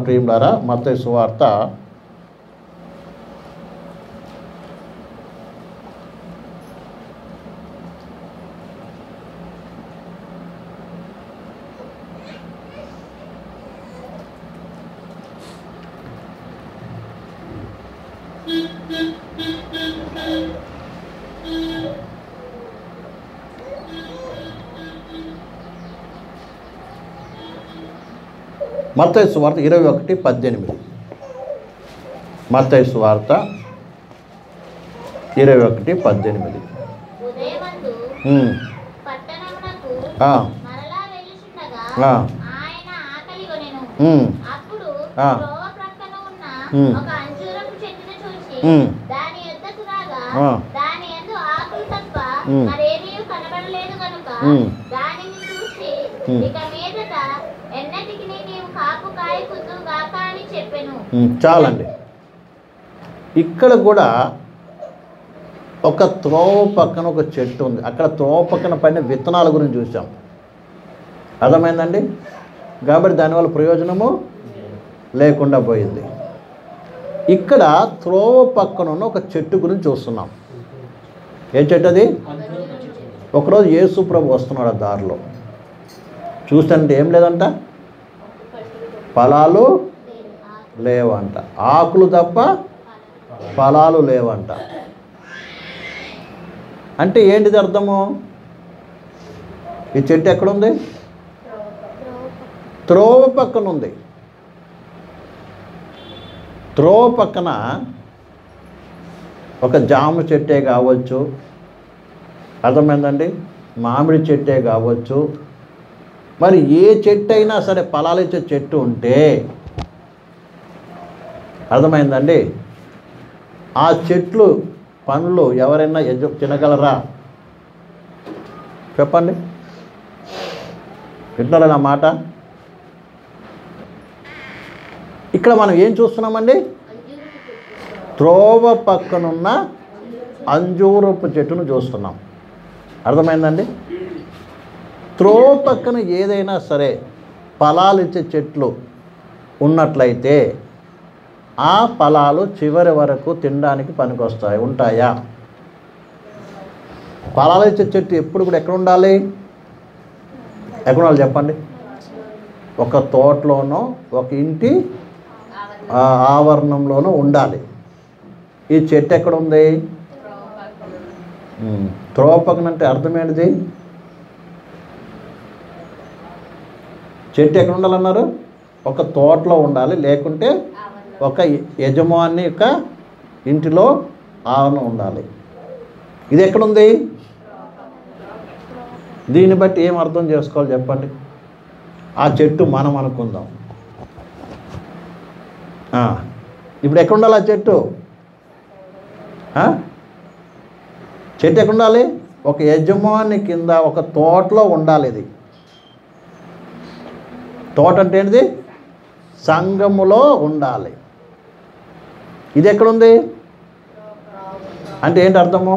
ప్రియులారా మత్తయి సువార్త మత్తయి సువార్త ఇరవై ఒకటి పద్దెనిమిది మత్తయి సువార్త ఇరవై ఒకటి పద్దెనిమిది ఉదయమందు ఉమ్, పట్టణమునకు ఆ, మరలా వెళ్ళుచుండగా ఆ. ఆయన ఆకలి కొనెను ఉమ్, అప్పుడు ఆ. త్రోవ ప్రక్కన ఉన్న ఉమ్. ఒక అంజూరపు చెట్టును చూసి ఉమ్. దాని యొద్దకు రాగా ఆ. దాని యందు ఆకులు తప్ప ఉమ్. మరేమీ కనబడలేదు కనుక ఉమ్. దానిని చూసి ఉమ్. ఇక మీదట ఎన్నటికి నీవు కాపు కాయకుద్దు గాక అని చెప్పెను ఉమ్, చాలండి ఇక్కడ కూడా ఒక త్రోవ పక్కన ఒక చెట్టు ఉంది అక్కడ త్రోవ పక్కన పైన విత్తనాల గురించి చూసాం అర్థమైందండి కాబట్టి దానివల్ల ప్రయోజనము లేకుండా పోయింది ఇక్కడ త్రోవ పక్కన ఉన్న ఒక చెట్టు గురించి చూస్తున్నాం ఏ చెట్టు అది ఒకరోజు యేసు ప్రభు వస్తున్నాడు ఆ దారిలో చూస్తుంటే ఏం లేదంట ఫలాలు లేవంట ఆకులు తప్ప ఫలాలు లేవంట అంటే ఏంటిది అర్థము ఈ చెట్టు ఎక్కడుంది త్రోవ పక్కన ఉంది త్రోవ పక్కన ఒక జామ చెట్టే కావచ్చు అర్థమైందండి మామిడి చెట్టే కావచ్చు మరి ఏ చెట్టు అయినా సరే ఫలాలు ఇచ్చే చెట్టు ఉంటే అర్థమైందండి ఆ చెట్లు పండ్లు ఎవరైనా ఎజ తినగలరా చెప్పండి వింటున్నారా నా మాట ఇక్కడ మనం ఏం చూస్తున్నామండి త్రోవ పక్కనున్న అంజూరపు చెట్టును చూస్తున్నాం అర్థమైందండి త్రోవ పక్కన ఏదైనా సరే ఫలాలు ఇచ్చే చెట్లు ఉన్నట్లయితే ఆ ఫలాలు చివరి వరకు తినడానికి పనికొస్తాయి ఉంటాయా ఫలాలు ఇచ్చే చెట్టు ఎప్పుడు కూడా ఎక్కడ ఉండాలి ఎక్కడ ఉండాలి చెప్పండి ఒక తోటలోనో ఒక ఇంటి ఆ, ఆవరణంలోనో ఉండాలి ఈ చెట్టు ఎక్కడ ఉంది ఉమ్, త్రోవ పక్కన అంటే అర్థం ఏంటిది చెట్టు ఎక్కడ ఉండాలన్నారు ఒక తోటలో ఉండాలి లేకుంటే ఒక య- యజమాని యొక్క ఇంటిలో ఆవరణ ఉండాలి ఇది ఎక్కడుంది దీన్ని బట్టి ఏం అర్థం చేసుకోవాలి చెప్పండి ఆ చెట్టు మనం అనుకుందాం ఆ, ఇప్పుడు ఎక్కడ ఉండాలి ఆ చెట్టు ఆ? చెట్టు ఎక్కడ ఉండాలి ఒక యజమాని కింద ఒక తోటలో ఉండాలి ఇది తోట అంటే ఏంటిది సంఘములో ఉండాలి ఇది ఎక్కడుంది అంటే ఏంటి అర్థము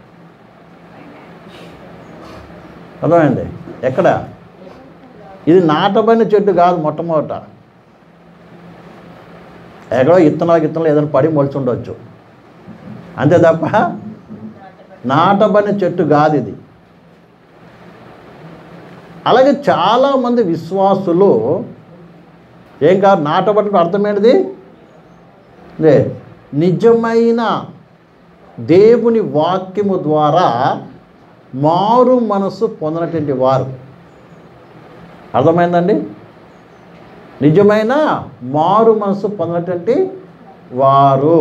అర్థమైంది ఎక్కడ ఇది నాటబడిన చెట్టు కాదు మొట్టమొదట ఎక్కడో ఇత్తనాలు గిత్తనాలు ఏదైనా పడి మొలిచి ఉండొచ్చు అంతే తప్ప నాటబడిన చెట్టు కాదు ఇది అలాగే చాలామంది విశ్వాసులు ఏం కాదు నాటబడిన అర్థం ఏంటిది అదే నిజమైన దేవుని వాక్యము ద్వారా మారు మనసు పొందినటువంటి వారు అర్థమైందండి నిజమైన మారు మనసు పొందినటువంటి వారు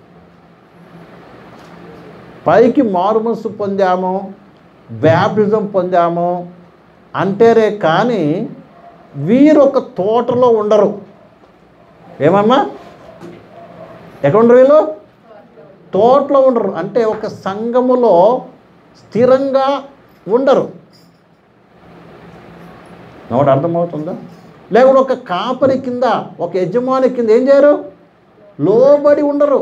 పైకి మారు మనసు పొందాము బ్యాప్టిజం పొందాము అంటేరే కానీ వీరు ఒక తోటలో ఉండరు ఏమమ్మా ఎక్కడ ఉండరు వీళ్ళు తోటలో ఉండరు అంటే ఒక సంఘములో స్థిరంగా ఉండరు నోటి అర్థమవుతుందా లేకుంటే ఒక కాపరి కింద ఒక యజమాని కింద ఏం చేయరు లోబడి ఉండరు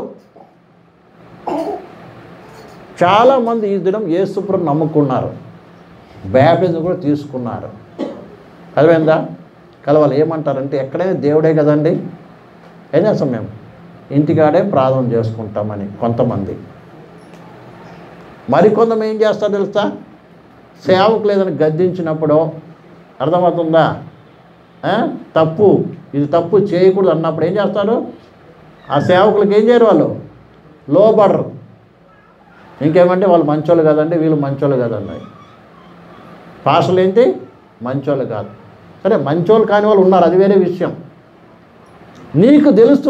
చాలామంది ఈ దినం యేసుప్రం నమ్ముకున్నారు బ్యాప్టిజం కూడా తీసుకున్నారు అర్థమైందా కలవాలి ఏమంటారంటే ఎక్కడైనా దేవుడే కదండి ఏం చేస్తాం మేము ఇంటికాడే ప్రార్థన చేసుకుంటామని కొంతమంది మరికొంతమంది ఏం చేస్తారు తెలుసా సేవకు లేదని గద్దించినప్పుడు అర్థమవుతుందా ఆ? తప్పు ఇది తప్పు చేయకూడదు అన్నప్పుడు ఏం చేస్తారు ఆ సేవకులకు ఏం చేయరు వాళ్ళు లోబడరు ఇంకేమంటే వాళ్ళు మంచోళ్ళు కదండి వీళ్ళు మంచోళ్ళు కదండి పాస్టర్లు ఏంటి మంచోళ్ళు కాదు సరే మంచోళ్ళు కాని వాళ్ళు ఉన్నారు అది వేరే విషయం నీకు తెలుసు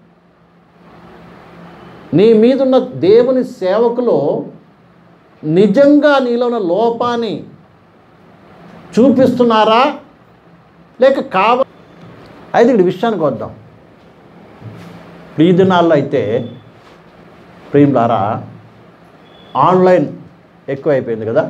నీ మీదున్న దేవుని సేవకులు నిజంగా నీలో ఉన్న లోపాన్ని చూపిస్తున్నారా లేక కావ అయితే ఇక్కడ విషయానికి వద్దాం ఇప్పుడు ఈ దినాల్లో అయితే ప్రియులారా ఆన్లైన్ ఎక్కువైపోయింది కదా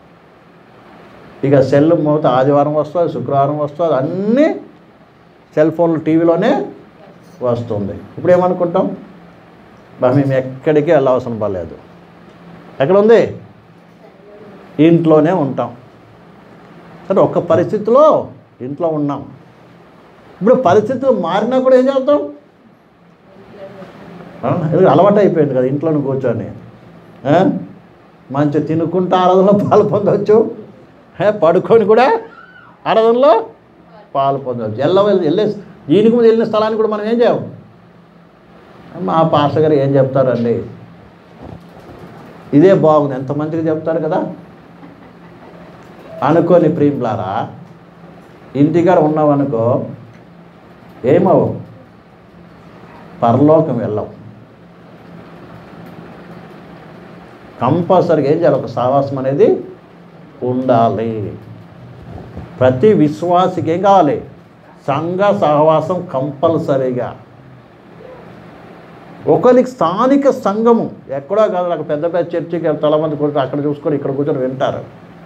ఇక సెల్ మూత ఆదివారం వస్తుంది శుక్రవారం వస్తుంది అన్నీ సెల్ ఫోన్లు టీవీలోనే వస్తుంది ఇప్పుడు ఏమనుకుంటాం బా మేము ఎక్కడికి వెళ్ళవసరం పర్లేదు ఎక్కడ ఉంది ఇంట్లోనే ఉంటాం సరే ఒక్క పరిస్థితిలో ఇంట్లో ఉన్నాం ఇప్పుడు పరిస్థితులు మారినా కూడా ఏం చేస్తాం ఆ, ఇది అలవాటు అయిపోయింది కదా ఇంట్లోనే కూర్చొని ఆ? మంచి తినుకుంటా ఆరాధనలో పాలు పొందవచ్చు ఏ, పడుకొని కూడా ఆరాధనలో పాలు పొందవచ్చు ఎల్ల వెళ్ళే దీనికి ముందు వెళ్ళిన స్థలానికి కూడా మనం ఏం చేయం మా పాస్టర్ గారు ఏం చెప్తారండి ఇదే బాగుంది ఎంత మంచిగా చెప్తారు కదా అనుకోని ప్రియులారా ఇంటికాడ ఉన్నావనుకో ఏమవు పరలోకం వెళ్ళవు కంపల్సరీగా ఏం చేయాలి ఒక సహవాసం అనేది ఉండాలి ప్రతి విశ్వాసికి ఏం కావాలి సంఘ సహవాసం కంపల్సరీగా ఒకరికి స్థానిక సంఘము ఎక్కడో కాదు నాకు పెద్ద పెద్ద చర్చికి చాలా మంది కూర్చొని అక్కడ చూసుకొని ఇక్కడ కూర్చొని వింటారు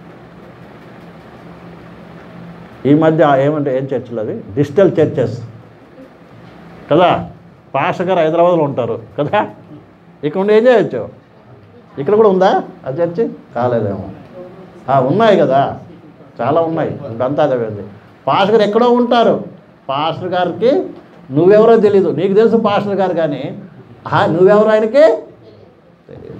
ఈ మధ్య ఏమంటే ఏం చర్చిలు అవి డిజిటల్ చర్చెస్ కదా పాస్టర్ గారు హైదరాబాద్లో ఉంటారు కదా ఇక్కడ ఉండి ఏం చేయొచ్చు ఇక్కడ కూడా ఉందా ఆ చర్చి కాలేదేమో ఆ, ఉన్నాయి కదా చాలా ఉన్నాయి ఇదంతా అదే ఉంది పాస్టర్ గారు ఎక్కడో ఉంటారు పాస్టర్ గారికి నువ్వెవరో తెలీదు నీకు తెలుసు పాస్టర్ గారు కానీ ఆ, నువ్వెవరో ఆయనకి తెలియదు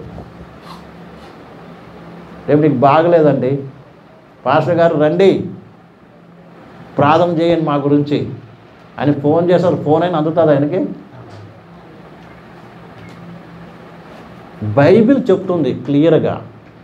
రేపు నీకు బాగలేదండి పాస్టర్ గారు రండి ప్రార్థన చేయండి మా గురించి అని ఫోన్ చేస్తారు ఫోన్ అయినా అందుతుంది ఆయనకి బైబిల్ చెప్తుంది క్లియర్గా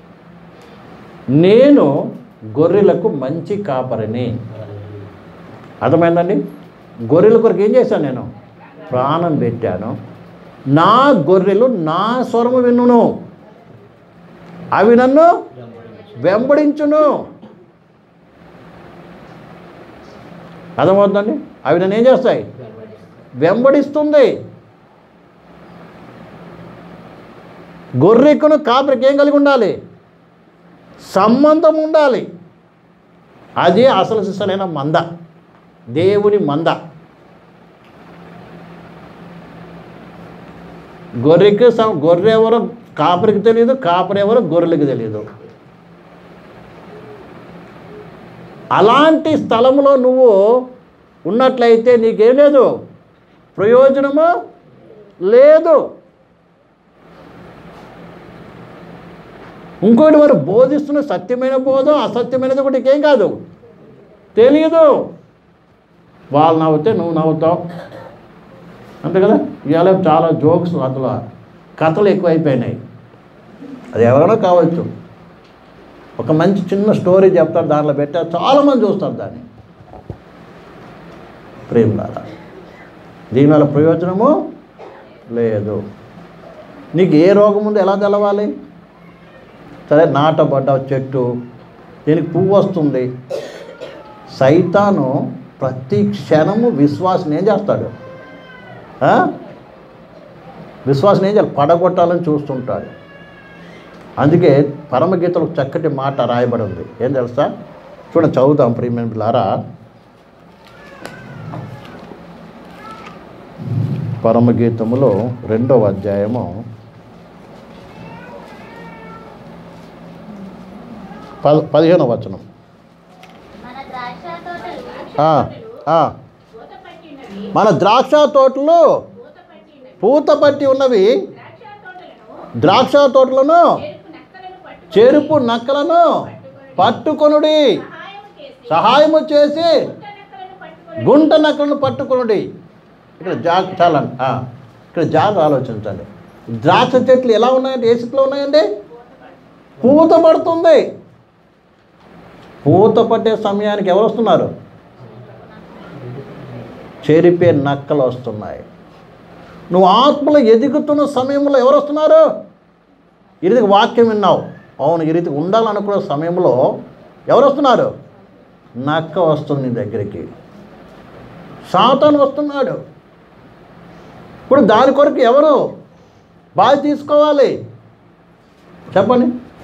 నేను గొర్రెలకు మంచి కాపరిని అర్థమైందండి గొర్రెల కొరకు ఏం చేశాను నేను ప్రాణం పెట్టాను నా గొర్రెలు నా స్వరము విన్నును అవి నన్ను వెంబడించును అర్థమవుతుందండి అవి నన్ను ఏం చేస్తాయి వెంబడిస్తుంది గొర్రెకును కాపరికి ఏం కలిగి ఉండాలి సంబంధం ఉండాలి అది అసలు సిసలైన మంద దేవుని మంద గొర్రెకి సం గొర్రె ఎవరో కాపరికి తెలియదు కాపరి ఎవరో గొర్రెలకు తెలియదు అలాంటి స్థలంలో నువ్వు ఉన్నట్లయితే నీకేం లేదు ప్రయోజనము లేదు ఇంకోటి వారు బోధిస్తున్న సత్యమైన బోధ అసత్యమైనది కూడా నీకేం కాదు తెలియదు వాళ్ళు నవ్వుతే నువ్వు నవ్వుతావు అంతే కదా ఇవాళ చాలా జోక్స్ అందులో కథలు ఎక్కువైపోయినాయి అది ఎవరైనా కావచ్చు ఒక మంచి చిన్న స్టోరీ చెప్తారు దాంట్లో పెట్టారు చాలామంది చూస్తారు దాన్ని ప్రేమలారా దీనివల్ల ప్రయోజనము లేదు నీకు ఏ రోగం ఉందో ఎలా తెలవాలి సరే నాటబడ్డ చెట్టు దీనికి పువ్వు వస్తుంది సైతాను ప్రతి క్షణము విశ్వాసం ఏం చేస్తాడు ఆ? విశ్వాసం ఏం చేయాలి పడగొట్టాలని చూస్తుంటాడు అందుకే పరమగీతలో చక్కటి మాట రాయబడి ఉంది ఏం తెలుసా చూడండి చదువుతాం ప్రియమైన పిల్లారా పరమగీతములో రెండవ అధ్యాయము పద పదిహేనవ వచనం మన ద్రాక్ష తోటలు ఆ, ఆ, మన ద్రాక్ష తోటలు పూత పట్టి ఉన్నవి ద్రాక్ష తోటలను చెరుపు నక్కలను పట్టుకొనుడి సహాయము చేసి గుంట నక్కలను పట్టుకొనుడి ఇక్కడ జాగ్ చాలా ఆ, ఇక్కడ జాగ్రత్త ఆలోచించండి ద్రాక్ష చెట్లు ఎలా ఉన్నాయండి ఏ స్థితిలో ఉన్నాయండి పూత పడుతుంది పూత పట్టే సమయానికి ఎవరు వస్తున్నారు చెరిపే నక్కలు వస్తున్నాయి నువ్వు ఆత్మలో ఎదుగుతున్న సమయంలో ఎవరు వస్తున్నారు ఈ రీతికి వాక్యం విన్నావు అవును ఈ రీతికి ఉండాలనుకున్న సమయంలో ఎవరు వస్తున్నారు నక్క వస్తుంది నీ దగ్గరికి సాతాను వస్తున్నాడు ఇప్పుడు దాని కొరకు ఎవరు బాధ్యత తీసుకోవాలి చెప్పండి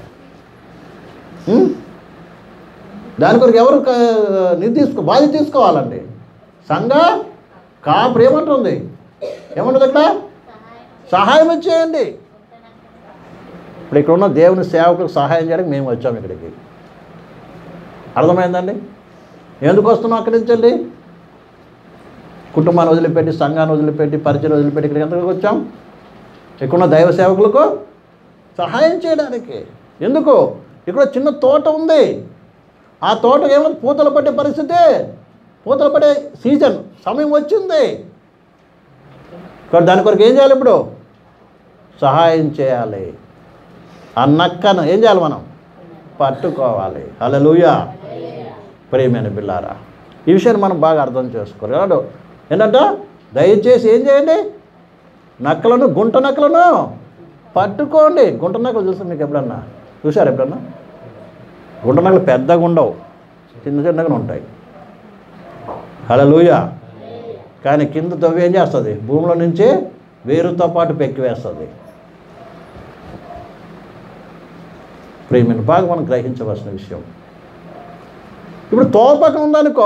ఉం? దాని కొరకు ఎవరు క- నిధి తీసుకో బాధ్యత తీసుకోవాలండి సంఘ కాపురు ఏమంటుంది ఏమంటుంది అక్కడ సహాయం సహాయం చేయండి ఇప్పుడు ఇక్కడ ఉన్న దేవుని సేవకులకు సహాయం చేయడానికి మేము వచ్చాము ఇక్కడికి అర్థమైందండి ఎందుకు వస్తున్నాం అక్కడి నుంచి వెళ్ళి కుటుంబాన్ని వదిలిపెట్టి సంఘాన్ని వదిలిపెట్టి పరిచయం వదిలిపెట్టి ఇక్కడికి ఎంతకు వచ్చాం ఇక్కడున్న దైవ సేవకులకు సహాయం చేయడానికి ఎందుకు ఇక్కడ చిన్న తోట ఉంది ఆ తోట ఏమైనా పూతలు పట్టే పరిస్థితి పూతలు పట్టే సీజన్ సమయం వచ్చింది కాబట్టి దాని కొరకు ఏం చేయాలి ఇప్పుడు సహాయం చేయాలి ఆ నక్కను ఏం చేయాలి మనం పట్టుకోవాలి హల్లెలూయా ప్రియమైన బిల్లారా ఈ విషయాన్ని మనం బాగా అర్థం చేసుకోవాలి ఏమంటావు? ఏంటంట దయచేసి ఏం చేయండి నక్కలను గుంట నక్కలను పట్టుకోండి గుంట నక్కలు చూసాం మీకు ఎప్పుడన్నా చూసారు ఎప్పుడన్నా గుంట నక్కలు పెద్దగా ఉండవు చిన్న చిన్నగా ఉంటాయి హల్లెలూయా కానీ కింద తవ్వి ఏం చేస్తుంది భూమిలో నుంచి వేరుతో పాటు పెక్కి వేస్తుంది ప్రేమిని బాగా మనం గ్రహించవలసిన విషయం ఇప్పుడు తోపకం ఉందనుకో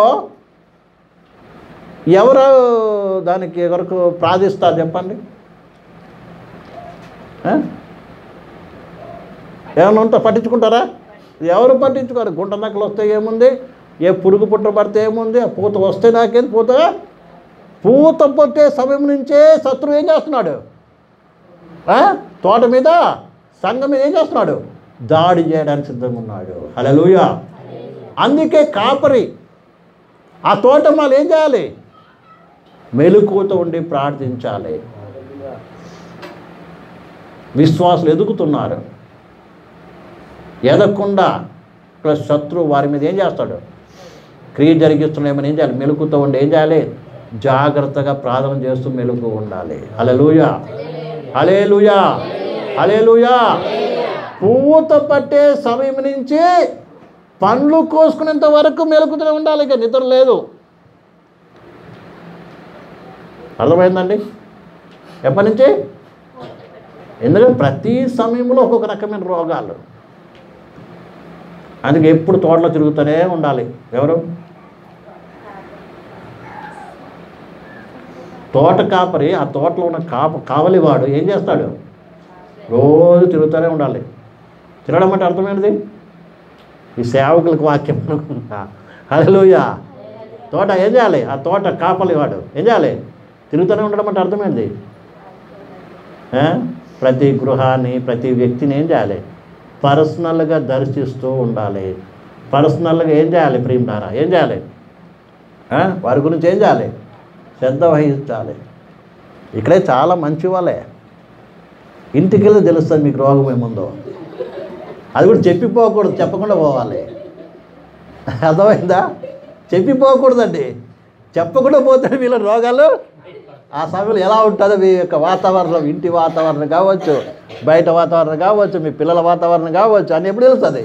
ఎవరు దానికి వరకు ప్రార్థిస్తారు చెప్పండి ఆ? ఏమైనా ఉంటే పట్టించుకుంటారా ఎవరు పట్టించుకోరు గుంట నక్కలు వస్తే ఏముంది ఏ పురుగు పుట్ట పడితే ఏముంది ఆ పూత వస్తే నాకేది పూత పూత పొట్టే సమయం నుంచే శత్రువు ఏం చేస్తున్నాడు ఆ? తోట మీద సంఘం మీద ఏం చేస్తున్నాడు దాడి చేయడానికి సిద్ధంగా ఉన్నాడు హల్లెలూయా అందుకే కాపరి ఆ తోట వాళ్ళు ఏం చేయాలి మెలకువతో ఉండి ప్రార్థించాలి విశ్వాసులు ఎదుగుతున్నారు ఎదగకుండా ప్లస్ శత్రువు వారి మీద ఏం చేస్తాడు క్రియ జరిగిస్తున్నామని ఏం చేయాలి మెలుకుతో ఉండి ఏం చేయాలి జాగ్రత్తగా ప్రార్థన చేస్తూ మెలుకు ఉండాలి హల్లెలూయా హలేలుయా హలేలుయా పూత పట్టే సమయం నుంచి పండ్లు కోసుకునేంత వరకు మెలుకుతూనే ఉండాలి ఇక నిద్ర లేదు అర్థమైందండి ఎప్పటి నుంచి ఎందుకంటే ప్రతి సమయంలో ఒక్కొక్క రకమైన రోగాలు అందుకే ఎప్పుడు తోటలో తిరుగుతూనే ఉండాలి ఎవరు తోట కాపరి ఆ తోటలో ఉన్న కాప కావలివాడు ఏం చేస్తాడు రోజు తిరుగుతూనే ఉండాలి తిరగడం అంటే అర్థమైనది ఈ సేవకులకు వాక్యం హలోయ తోట ఏం చేయాలి ఆ తోట కాపలివాడు ఏం చేయాలి తిరుగుతూనే ఉండడం అంటే అర్థమైనది ఆ? ప్రతి గృహాన్ని ప్రతి వ్యక్తిని ఏం చేయాలి పర్సనల్గా దర్శిస్తూ ఉండాలి పర్సనల్గా ఏం చేయాలి ప్రియులారా ఏం చేయాలి ఆ? వారి గురించి ఏం చేయాలి శ్రద్ధ వహించాలి ఇక్కడే చాలా మంచి వాళ్ళే ఇంటికి వెళ్ళి తెలుస్తుంది మీకు రోగం ఏముందో అది కూడా చెప్పిపోకూడదు చెప్పకుండా పోవాలి అర్థమైందా చెప్పిపోకూడదండి చెప్పకుండా పోతే వీళ్ళ రోగాలు ఆ సమయంలో ఎలా ఉంటుందో మీ యొక్క వాతావరణం ఇంటి వాతావరణం కావచ్చు బయట వాతావరణం కావచ్చు మీ పిల్లల వాతావరణం కావచ్చు అని ఎప్పుడు తెలుస్తుంది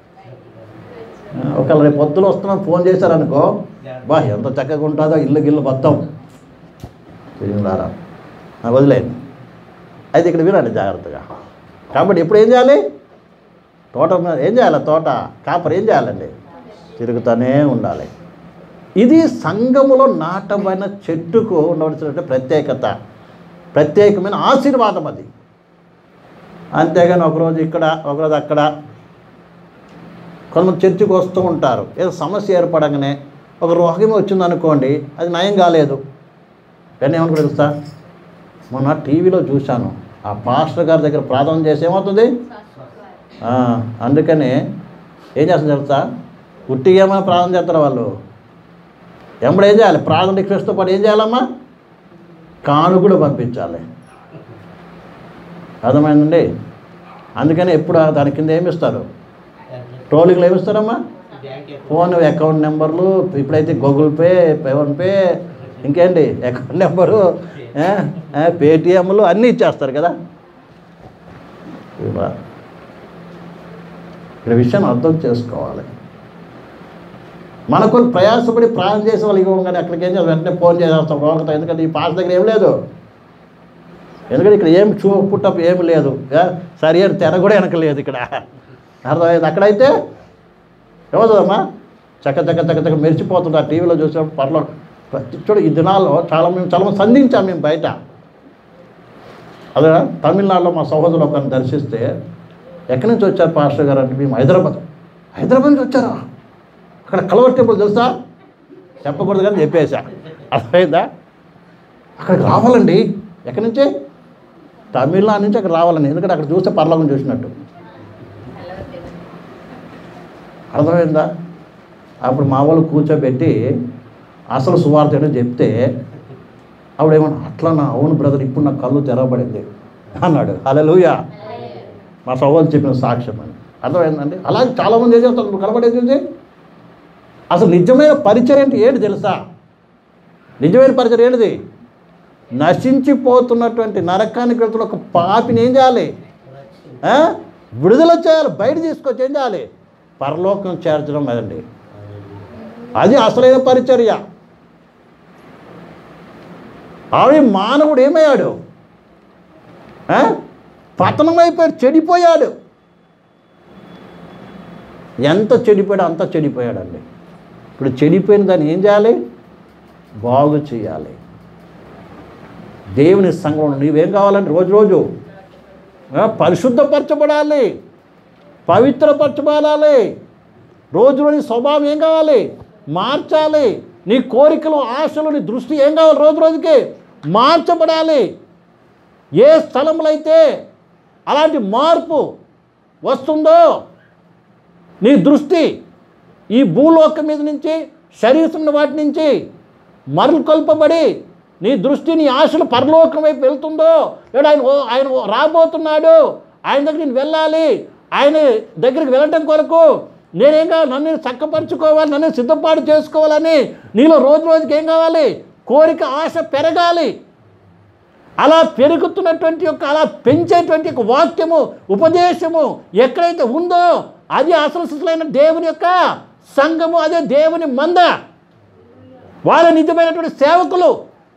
ఒకవేళ రేపు పొద్దున వస్తున్నాం ఫోన్ చేశారనుకో బా ఎంత చక్కగా ఉంటుందో ఇల్లు గిల్లు మొత్తం తిరిగినారా వదిలేండి అయితే ఇక్కడ వినండి జాగ్రత్తగా కాబట్టి ఇప్పుడు ఏం చేయాలి తోట మీద ఏం చేయాలి తోట కాపర్ ఏం చేయాలండి తిరుగుతూనే ఉండాలి ఇది సంఘములో నాటబడిన చెట్టుకు ఉండవలసిన ప్రత్యేకత ప్రత్యేకమైన ఆశీర్వాదం అది అంతేగాని ఒకరోజు ఇక్కడ ఒకరోజు అక్కడ కొంతమంది చర్చికి వస్తూ ఉంటారు ఏదో సమస్య ఏర్పడగానే ఒక రోగం వచ్చిందనుకోండి అది నయం కాలేదు కానీ ఏమనుకో తెలుసా మొన్న టీవీలో చూశాను ఆ పాస్టర్ గారి దగ్గర ప్రార్థన చేసి ఏమవుతుంది ఆ, అందుకని ఏం చేస్తుంది తెలుసా ఉట్టిగా ఏమైనా ప్రార్థన చేస్తారు వాళ్ళు ఎప్పుడు ఏం చేయాలి ప్రార్థన రిక్వెస్ట్తో పాటు ఏం చేయాలమ్మా కాను కూడా పంపించాలి అర్థమైందండి అందుకని ఎప్పుడు ఆ దాని కింద ఏమి ఇస్తారు ట్రోలింగ్లు ఏమి ఇస్తారమ్మా ఫోన్ అకౌంట్ నెంబర్లు ఇప్పుడైతే గూగుల్ పే ఫోన్ పే ఇంకేంటి అకౌంట్ నెంబరు ఏ, ఏ, పేటిఎంలు అన్నీ ఇచ్చేస్తారు కదా ఇవ్వ. ఇక్కడ విషయాన్ని అర్థం చేసుకోవాలి మనకు ప్రయాసపడి ప్రాణం చేసే వాళ్ళు ఇవ్వం కానీ అక్కడికి ఏం చేస్తాం వెంటనే ఫోన్ చేసేస్తాం రోగతో ఎందుకంటే ఈ పాస్ దగ్గర ఏం లేదు ఎందుకంటే ఇక్కడ ఏం చూ పుట్టప్ ఏమి లేదు ఏ, సరి అని తెర కూడా వెనక లేదు ఇక్కడ అర్థమైంది అక్కడైతే ఏమవుతుందమ్మా చక్క చక్క చక్క చక్క మెరిచిపోతుంది ఆ టీవీలో చూసినప్పుడు పర్లో చూడు ఈ దినాల్లో చాలా మేము చాలా మంది సంధించాం మేము బయట అదే తమిళనాడులో మా సహోదరులు ఒకరిని దర్శిస్తే ఎక్కడి నుంచి వచ్చారు పాస్టర్ గారు అంటే మేము హైదరాబాద్ హైదరాబాద్ నుంచి వచ్చారా అక్కడ కలవర్ టెంపుల్ తెలుసా చెప్పకూడదు కానీ చెప్పేశా అర్థమైందా అక్కడికి రావాలండి ఎక్కడి నుంచి తమిళనాడు నుంచి అక్కడ రావాలండి ఎందుకంటే అక్కడ చూస్తే పర్లోకం చూసినట్టు అర్థమైందా అప్పుడు మా వాళ్ళు కూర్చోబెట్టి అసలు సువార్త ఏంటో చెప్తే అప్పుడు ఏమన్నా అట్లా నా అవును బ్రదర్ ఇప్పుడు నా కళ్ళు తెరవబడింది అన్నాడు హల్లెలూయా మా సహోదరు చెప్పిన సాక్ష్యం అని అర్థమైందండి అలాగే చాలామంది ఏం చేస్తారు నువ్వు కనబడేది ఏంటి? అసలు నిజమైన పరిచయం ఏంటి ఏంటి తెలుసా నిజమైన పరిచయం ఏంటిది నశించిపోతున్నటువంటి నరకానికి వెళ్తున్న ఒక పాపిని ఏం చేయాలి ఆ? విడుదల చేయాలి బయట తీసుకొచ్చి ఏం చేయాలి పరలోకం చేర్చడం అదండి అది అసలైన పరిచర్య ఆవిడ మానవుడు ఏమయ్యాడు ఆ? పతనమైపోయాడు చెడిపోయాడు ఎంత చెడిపోయాడో అంత చెడిపోయాడండి ఇప్పుడు చెడిపోయిన దాన్ని ఏం చేయాలి బాగు చేయాలి దేవుని సంఘంలో నీవేం కావాలంటే రోజు రోజు ఆ, పరిశుద్ధపరచబడాలి పవిత్రపరచబడాలి రోజు రోజు స్వభావం ఏం కావాలి మార్చాలి నీ కోరికలు ఆశలు నీ దృష్టి ఏం కావాలి రోజు రోజుకి మార్చబడాలి ఏ స్థలంలో అయితే అలాంటి మార్పు వస్తుందో నీ దృష్టి ఈ భూలోకం మీద నుంచి శరీరం వాటి నుంచి మరలు కొల్పబడి నీ దృష్టి నీ ఆశలు పరలోకం వైపు వెళ్తుందో లేదా ఆయన ఓ- ఆయన ఓ- రాబోతున్నాడు ఆయన దగ్గర నేను వెళ్ళాలి ఆయన దగ్గరికి వెళ్ళటం కొరకు నేనేం కావాలి నన్ను నేను చక్కపరుచుకోవాలి నన్ను సిద్ధపాటు చేసుకోవాలని నీలో రోజు రోజుకి ఏం కావాలి కోరిక ఆశ పెరగాలి అలా పెరుగుతున్నటువంటి యొక్క అలా పెంచేటువంటి యొక్క వాక్యము ఉపదేశము ఎక్కడైతే ఉందో అది అసలు సిసలైన దేవుని యొక్క సంఘము అదే దేవుని మంద వాళ్ళ నిజమైనటువంటి సేవకులు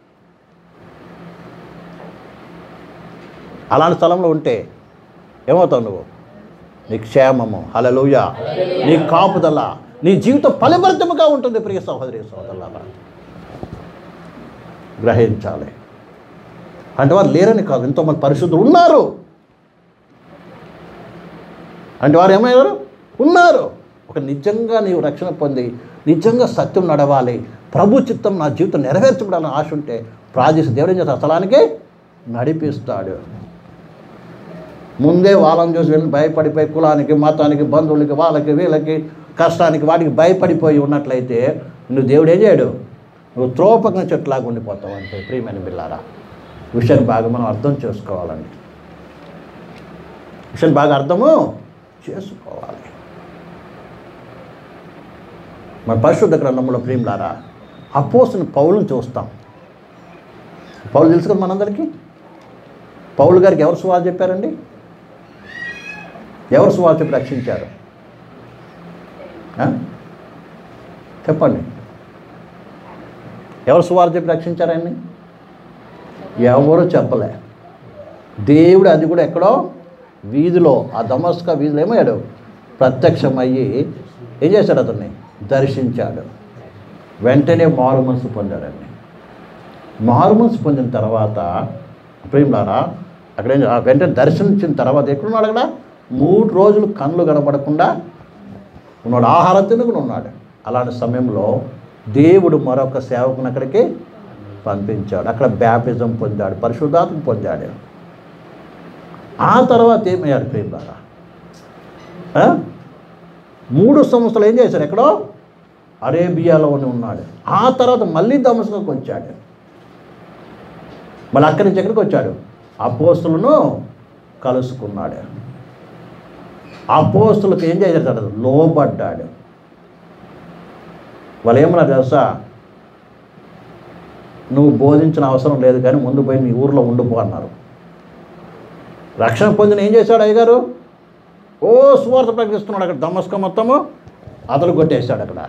అలాంటి స్థలంలో ఉంటే ఏమవుతావు నువ్వు నీ క్షేమము హలలుయ నీ కాపుదల నీ జీవితం ఫలభరితముగా ఉంటుంది ప్రియ సహోదరి సహోదరులారా గ్రహించాలి అంటే వారు లేరని కాదు ఎంతోమంది పరిశుద్ధులు ఉన్నారు అంటే వారు ఏమయ్యారు ఉన్నారు ఒక నిజంగా నీవు రక్షణ పొంది నిజంగా సత్యం నడవాలి ప్రభు చిత్తం నా జీవితం నెరవేర్చబడాలని ఆశ ఉంటే ప్రార్థిస్తే దేవుడు ఏం చేస్తాడు స్థలానికి నడిపిస్తాడు ముందే వాళ్ళని చూసి వెళ్ళి భయపడిపోయి కులానికి మతానికి బంధువులకి వాళ్ళకి వీళ్ళకి కష్టానికి వాటికి భయపడిపోయి ఉన్నట్లయితే నువ్వు దేవుడు ఏం చేయడు నువ్వు త్రోపకం చెట్లాగా ఉండిపోతావు అంటే ప్రియమైన బిల్లారా విషయాన్ని బాగా మనం అర్థం చేసుకోవాలండి విషయాన్ని బాగా అర్థము చేసుకోవాలి మన పరిశుద్ధ గ్రంథంలో ప్రియులారా అపోసిన పౌలను చూస్తాం పౌలు తెలుసు కదా మనందరికీ పౌలు గారికి ఎవరు సువాలు చెప్పారండి ఎవరు సువాలు చెప్పి రక్షించారు ఆ? చెప్పండి ఎవరు సువాలు చెప్పి రక్షించారు ఆయన్ని ఎవరు చెప్పలే దేవుడు అది కూడా ఎక్కడో వీధిలో ఆ దమస్క వీధిలో ఏమయ్యాడు ప్రత్యక్షమయ్యి ఏం చేశాడు అతన్ని దర్శించాడు వెంటనే మారు మనసు పొందాడండి మారు మనసు పొందిన తర్వాత ప్రేమలారా అక్కడ ఏం ఆ వెంటనే దర్శించిన తర్వాత ఎక్కడున్నాడు అక్కడ మూడు రోజులు కళ్ళు కనబడకుండా ఉన్నాడు ఆహారం తినకుండా ఉన్నాడు అలాంటి సమయంలో దేవుడు మరొక సేవకుని అక్కడికి పంపించాడు అక్కడ బ్యాప్టిజం పొందాడు పరిశుద్ధాత్మ పొందాడు ఆ తర్వాత ఏమయ్యాడు ప్రేమలారా ఆ? మూడు సంవత్సరాలు ఏం చేశాడు ఎక్కడో అరేబియాలోనే ఉన్నాడు ఆ తర్వాత మళ్ళీ దమస్కోకి వచ్చాడు మళ్ళీ అక్కడి నుంచి ఎక్కడికి వచ్చాడు అపోస్తులను కలుసుకున్నాడు అపోస్తులకు ఏం చేశాడు లోబడ్డాడు వాళ్ళు ఏమన్నారు తెలుసా నువ్వు బోధించిన అవసరం లేదు కానీ ముందు పోయి నీ ఊర్లో ఉండిపో అన్నారు రక్షణ పొందిన ఏం చేశాడు అయ్యగారు ఓ సువార్త ప్రకటిస్తున్నాడు అక్కడ దమస్క మొత్తము అతను కొట్టేశాడు అక్కడ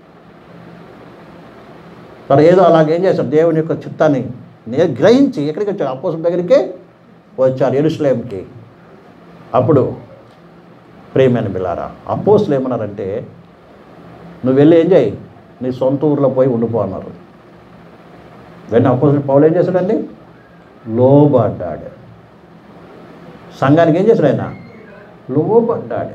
సరే ఏదో అలాగేం చేశాడు దేవుని యొక్క చిత్తాన్ని నే గ్రహించి ఎక్కడికి వచ్చాడు అపోసం దగ్గరికి వచ్చారు ఎరుసలేంకి అప్పుడు ప్రేమైన బిల్లారా అపోసులు ఏమన్నారంటే నువ్వు వెళ్ళి ఏం చేయి నీ సొంత ఊర్లో పోయి ఉండిపో అన్నారు వెంటనే అపోజిట్ పౌలు ఏం చేశాడండి లోబడ్డాడు సంఘానికి ఏం చేశాడు ఆయన లోబడ్డాడు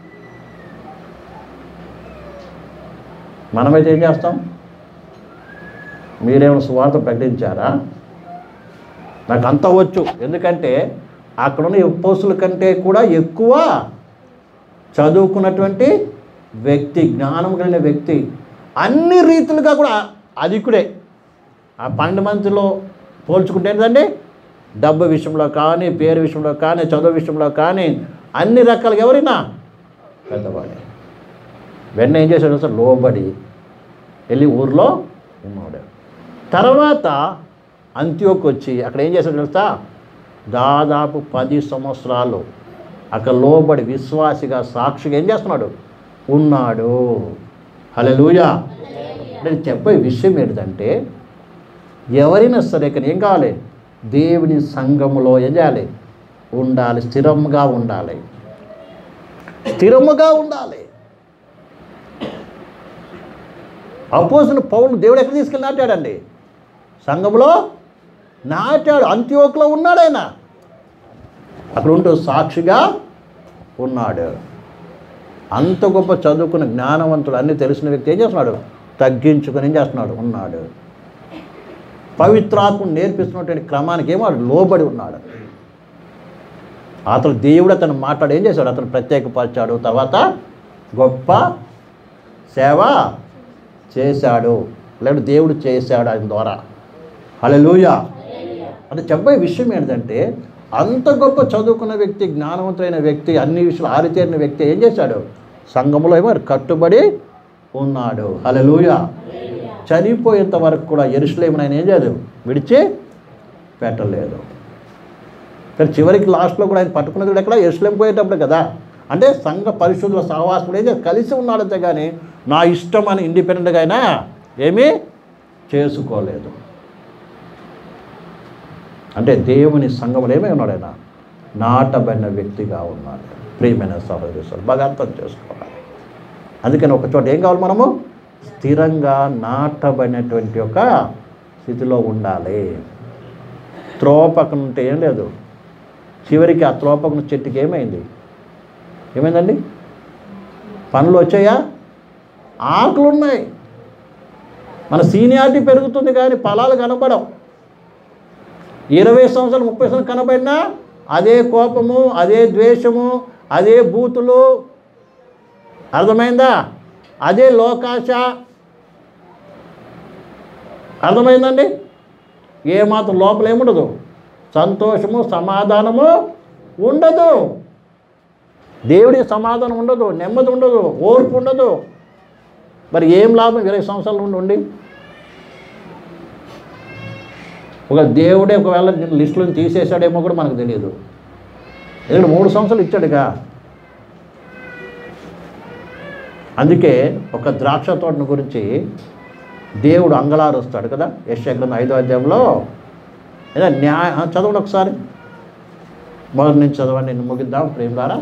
మనమైతే ఏం చేస్తాం మీరేమైనా సువార్త ప్రకటించారా నాకు అంత వచ్చు ఎందుకంటే అక్కడున్న పోస్టుల కంటే కూడా ఎక్కువ చదువుకున్నటువంటి వ్యక్తి జ్ఞానం కలిగిన వ్యక్తి అన్ని రీతులుగా కూడా అధికుడే ఆ పన్నెండు మందిలో పోల్చుకుంటే ఏంటండి డబ్బు విషయంలో కానీ పేరు విషయంలో కానీ చదువు విషయంలో కానీ అన్ని రకాలుగా ఎవరైనా పెద్దవాడే వెన్న ఏం చేశాడు సార్ లోబడి వెళ్ళి ఊర్లో ఉన్నాడు తర్వాత అంత్యోకి వచ్చి అక్కడ ఏం చేశాడు తెలుసా దాదాపు పది సంవత్సరాలు అక్కడ లోబడి విశ్వాసిగా సాక్షిగా ఏం చేస్తున్నాడు ఉన్నాడు హల్లెలూయా నేను చెప్పే విషయం ఏంటంటే ఎవరైనా సరే ఇక్కడ ఏం కావాలి దేవుని సంఘములో ఏం చేయాలి ఉండాలి స్థిరంగా ఉండాలి స్థిరముగా ఉండాలి అపోసిన పౌరులు దేవుడు ఎక్కడ తీసుకెళ్ళి నాటాడండి సంఘంలో నాటాడు అంత్యోకులో ఉన్నాడు ఆయన అక్కడ ఉంటూ సాక్షిగా ఉన్నాడు అంత గొప్ప చదువుకున్న జ్ఞానవంతుడు అన్ని తెలిసిన వ్యక్తి ఏం చేస్తున్నాడు తగ్గించుకొని ఏం చేస్తున్నాడు ఉన్నాడు పవిత్రాత్మను నేర్పిస్తున్నటువంటి క్రమానికి ఏమో వాడు లోబడి ఉన్నాడు అతను దేవుడు అతను మాట్లాడి ఏం చేశాడు అతను ప్రత్యేకపరిచాడు తర్వాత గొప్ప సేవ చేశాడు లేకపోతే దేవుడు చేశాడు ఆయన ద్వారా హల్లెలూయా అంటే చెప్పే విషయం ఏంటంటే అంత గొప్ప చదువుకున్న వ్యక్తి జ్ఞానవంతుడైన వ్యక్తి అన్ని విషయాలు ఆరితేరిన వ్యక్తి ఏం చేశాడు సంఘంలో ఏమో కట్టుబడి ఉన్నాడు హల్లెలూయా చనిపోయేంత వరకు కూడా ఎరుసలేమును ఆయన ఏం చేయలేదు విడిచి పెట్టలేదు కానీ చివరికి లాస్ట్లో కూడా ఆయన పట్టుకున్నది కూడా ఎక్కడ ఎరుసలేం పోయేటప్పుడు కదా అంటే సంఘ పరిశుద్ధుల సహవాసం ఏం చేసి కలిసి ఉన్నాడంతే కానీ నా ఇష్టం అని ఇండిపెండెంట్గా అయినా ఏమీ చేసుకోలేదు అంటే దేవుని సంఘంలో ఏమై ఉన్నాడు ఆయన నాటబడిన వ్యక్తిగా ఉన్నాడు ప్రియమైన సహోదరు బాగా అర్థం చేసుకోవాలి అందుకని ఒక చోట ఏం కావాలి మనము స్థిరంగా నాటబడినటువంటి ఒక స్థితిలో ఉండాలి త్రోవ పక్కన ఉంటే ఏం లేదు చివరికి ఆ త్రోవ పక్కన చెట్టుకి ఏమైంది ఏమైందండి పనులు వచ్చాయా ఆకులు ఉన్నాయి మన సీనియారిటీ పెరుగుతుంది కానీ ఫలాలు కనపడవు ఇరవై సంవత్సరాలు ముప్పై సంవత్సరాలు కనబడినా అదే కోపము అదే ద్వేషము అదే బూతులు అర్థమైందా అదే లోకాశ అర్థమైందండి ఏమాత్రం లోపల ఏముండదు సంతోషము సమాధానము ఉండదు దేవుడికి సమాధానం ఉండదు నెమ్మది ఉండదు ఓర్పు ఉండదు మరి ఏం లాభం ఇరవై సంవత్సరాలు ఉండి ఉండి ఒక దేవుడే ఒకవేళ నేను లిస్టులో తీసేశాడేమో కూడా మనకు తెలియదు ఎందుకంటే మూడు సంవత్సరాలు ఇచ్చాడుగా అందుకే ఒక ద్రాక్ష తోటను గురించి దేవుడు అంగలారుస్తాడు కదా యశ్గ్రంథం ఐదో అధ్యాయంలో ఏదో న్యాయ ఆ, చదవండి ఒకసారి మొదటి నుంచి చదవండి నేను ముగిద్దాం ప్రేమ ద్వారా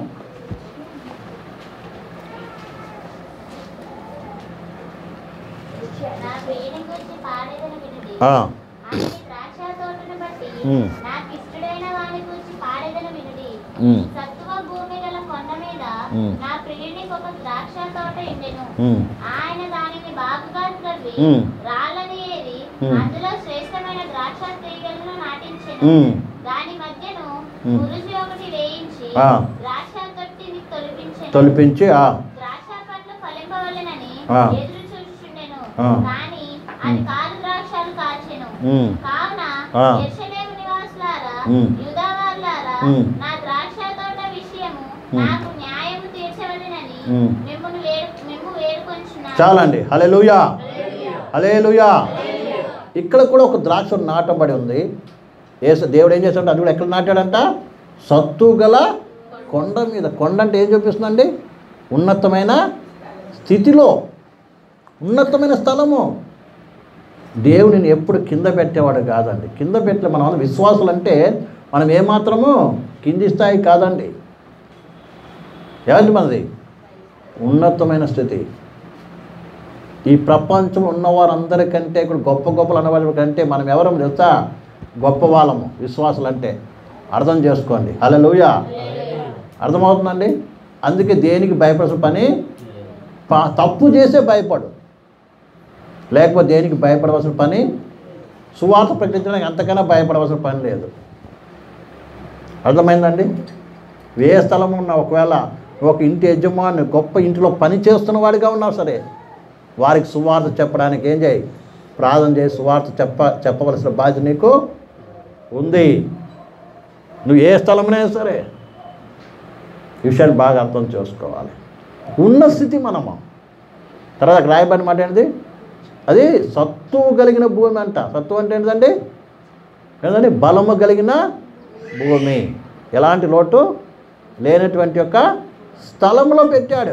నా ప్రియుని గురించి పాడేదను వినుడి. ఆ, ఆయన ద్రాక్ష తోటను బట్టి ఉమ్. నాకు ఇష్టడైన వాని గురించి పాడేదను వినుడి. ఉమ్, సత్తువ భూమి గల కొండ మీద ఉమ్. నా ప్రియునికి ఒక ద్రాక్ష తోట ఉండెను ఉమ్, ఆయన దానిని బాగుగా త్రవ్వి ఉమ్. రాళ్ళని ఏరి ఉమ్. అందులో శ్రేష్టమైన ఉమ్, దాని మధ్యను ఉమ్. గురుజి ఒకటి వేయించి ఆ. ద్రాక్ష తొట్టిని తొలిపించెను తొలిపించి ఆ, ద్రాక్ష పండ్లు ఫలింపవలెనని ఆ. ఎదురు చూచుచుండెను ఆ. కానీ అది కారు ద్రాక్షలు కాచెను ఉమ్, కావున ఆ. యెరూషలేము నివాసులారా ఉమ్. యూదావారులారా ఉమ్. నా ద్రాక్ష తోట విషయము ఉమ్. నాకు న్యాయము తీర్చవలెనని ఉమ్. మిమ్మును వేడు మేము వేడుకొంచున్నాను చాలండి హలెలుయా హలేలుయా ఇక్కడ కూడా ఒక ద్రాక్ష నాటబడి ఉంది ఏసు దేవుడు ఏం చేస్తాడు అది కూడా ఎక్కడ నాటాడంట సత్తు గల కొండ మీద కొండ అంటే ఏం చూపిస్తుందండి ఉన్నతమైన స్థితిలో ఉన్నతమైన స్థలము దేవుడిని ఎప్పుడు కింద పెట్టేవాడు కాదండి కింద పెట్టే మనం అందరం విశ్వాసులు అంటే మనం ఏమాత్రము కింది స్థాయి కాదండి ఏమండి మనది ఉన్నతమైన స్థితి ఈ ప్రపంచం ఉన్న వారందరికంటే కూడా గొప్ప గొప్పలు అన్నవాళ్ళ కంటే మనం ఎవరం తెలుసా గొప్ప వాళ్ళము విశ్వాసులు అంటే అర్థం చేసుకోండి హలోయ అర్థమవుతుందండి అందుకే దేనికి భయపడాల్సిన పని ప- తప్పు చేసే భయపడు లేకపోతే దేనికి భయపడవలసిన పని సువార్త ప్రకటించడానికి అంతకన్నా భయపడవలసిన పని లేదు అర్థమైందండి ఏ స్థలం ఉన్నా ఒకవేళ ఒక ఇంటి యజమాని గొప్ప ఇంటిలో పని చేస్తున్న వాడిగా ఉన్నావు సరే వారికి సువార్త చెప్పడానికి ఏం చేయి ప్రార్థన చేసి సువార్త చెప్ప చెప్పవలసిన బాధ్యత నీకు ఉంది నువ్వు ఏ స్థలమైనా సరే ఈ విషయాన్ని బాగా అర్థం చేసుకోవాలి ఉన్న స్థితి మనము తర్వాత రాయబడిన మాట ఏంటిది అది సత్తువు కలిగిన భూమి అంట సత్తువు అంటే ఏంటండి ఏంటండి బలము కలిగిన భూమి ఎలాంటి లోటు లేనటువంటి యొక్క స్థలంలో పెట్టాడు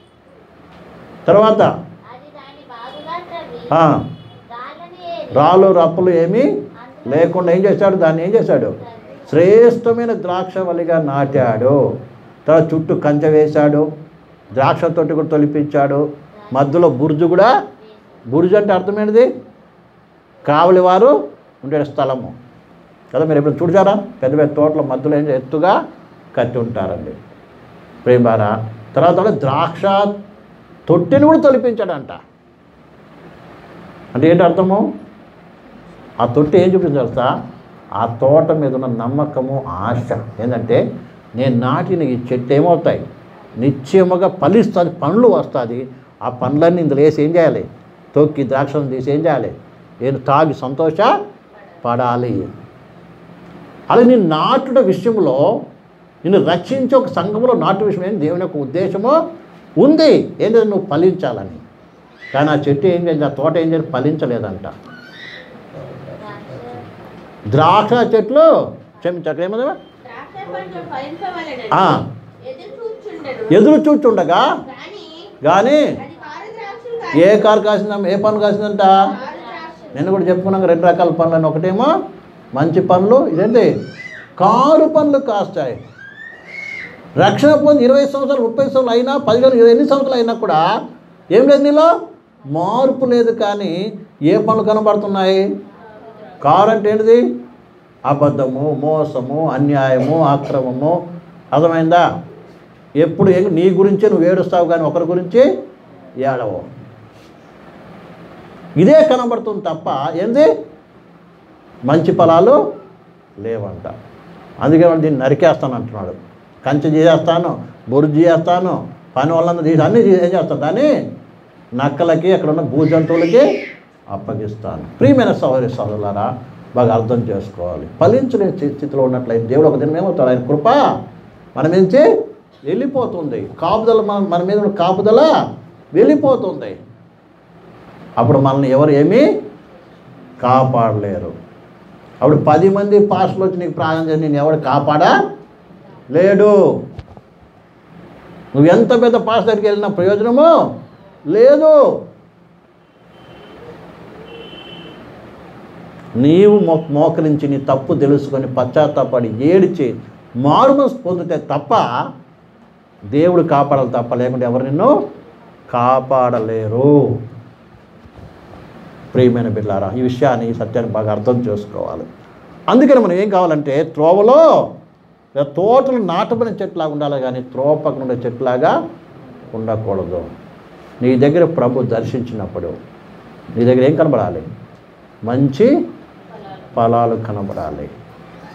తర్వాత అది దాన్ని బాగుగా త్రవ్వి ఆ, రాళ్ళని ఏరి రాళ్ళు రప్పులు ఏమీ అందులో లేకుండా ఏం చేశాడు దాన్ని ఏం చేశాడు శ్రేష్టమైన ద్రాక్ష వల్లిగా నాటాడు తర్వాత చుట్టూ కంచె వేశాడు ద్రాక్ష తొట్టి కూడా తొలిపించాడు మధ్యలో బుర్జు కూడా బుర్జు అంటే అర్థమైనది కావలి వారు ఉండే స్థలము కదా మీరు ఎప్పుడు చూసారా పెద్ద పెద్ద తోటల మధ్యలో ఏం చే- ఎత్తుగా కట్టి ఉంటారండి ప్రేమారా తర్వాత వాడు ద్రాక్ష తొట్టిని కూడా తొలిపించాడంట అంటే ఏంటి అర్థము ఆ తొట్టి ఏం చూపించింది తెలుసా ఆ తోట మీద ఉన్న నమ్మకము ఆశ ఏంటంటే నేను నాటిన ఈ చెట్టు ఏమవుతాయి నిశ్చయముగా ఫలిస్తుంది పండ్లు వస్తుంది ఆ పండ్లన్నీ ఇందులో వేసి ఏం చేయాలి తొక్కి ద్రాక్షను తీసి ఏం చేయాలి నేను తాగి సంతోష పడాలి అలా నేను నాటుడ విషయంలో నిన్ను రక్షించే ఒక సంఘంలో నాటు విషయం ఏంటి దేవుని యొక్క ఉద్దేశము ఉంది ఏంటంటే నువ్వు ఫలించాలని కానీ ఆ చెట్టు ఏం చేయాలి ఆ తోట ఏం చేయాలి ఫలించలేదంట ద్రాక్ష చెట్లు క్షమించక ఏమన్నా ద్రాక్ష పండ్లు ఫలింపవలెనని ఆ. ఎదురు చూచుండెను. ఎదురు చూచుండగా గాని కానీ అది కారు ద్రాక్షలు ఏ కాదు. కారు కాసిందమ్మా ఏ పన్ను కాసిందంట కారు ద్రాక్షలు. నేను కూడా చెప్పుకున్నాక రెండు రకాల పనులు అని ఒకటేమో మంచి పనులు ఇదేంటి కారు పనులు కాస్తాయి రక్షణ పొంది ఇరవై సంవత్సరాలు ముప్పై సంవత్సరాలు అయినా పదిహేను ఇరవై ఎన్ని సంవత్సరాలు అయినా కూడా ఏం లేదు నీలో మార్పు లేదు కానీ ఏ పనులు కనబడుతున్నాయి కారు అంటే ఏంటిది అబద్ధము మోసము అన్యాయము అక్రమము అర్థమైందా ఎప్పుడు ఏ- నీ గురించే నువ్వు ఏడుస్తావు కానీ ఒకరి గురించి ఏడవు ఇదే కనబడుతుంది తప్ప ఏంది మంచి ఫలాలు లేవంట అందుకే వాడు దీన్ని నరికేస్తాను అంటున్నాడు కంచె చేసేస్తాను బొరుజు చేస్తాను పని వాళ్ళందరూ తీసి అన్నీ చేసి ఏం చేస్తాను దాన్ని నక్కలకి అక్కడ ఉన్న భూజంతువులకి అప్పగిస్తాను ప్రియమైన సహోదరి సహోదరులారా బాగా అర్థం చేసుకోవాలి ఫలించలే స్థి- స్థితిలో ఉన్నట్లయితే దేవుడు ఒక దినం ఏమవుతాడు ఆయన కృప మన నుంచి వెళ్ళిపోతుంది కాపుదల మన మన మీద ఉన్న కాపుదల వెళ్ళిపోతుంది అప్పుడు మనల్ని ఎవరు ఏమీ కాపాడలేరు అప్పుడు పది మంది పాస్టర్లు వచ్చి నీకు ప్రార్థన చేసి నేను ఎవడు కాపాడా లేడు నువ్వు ఎంత పెద్ద పాస్ దగ్గరికి వెళ్ళిన ప్రయోజనము లేదు నీవు మో మోకరించి నీ తప్పు తెలుసుకొని పశ్చాత్తాపడి ఏడిచి మారుమనసు పొందితే తప్ప దేవుడు కాపాడాలి తప్ప లేకుంటే ఎవరు నిన్ను కాపాడలేరు ప్రియమైన బిడ్డారా ఈ విషయాన్ని ఈ సత్యాన్ని బాగా అర్థం చేసుకోవాలి అందుకని మనం ఏం కావాలంటే త్రోవలో లేదా తోటలు నాటబడిన చెట్లాగా ఉండాలి కానీ త్రోవ పక్కన ఉండే చెట్లాగా ఉండకూడదు నీ దగ్గర ప్రభు దర్శించినప్పుడు నీ దగ్గర ఏం కనబడాలి మంచి ఫలాలు కనబడాలి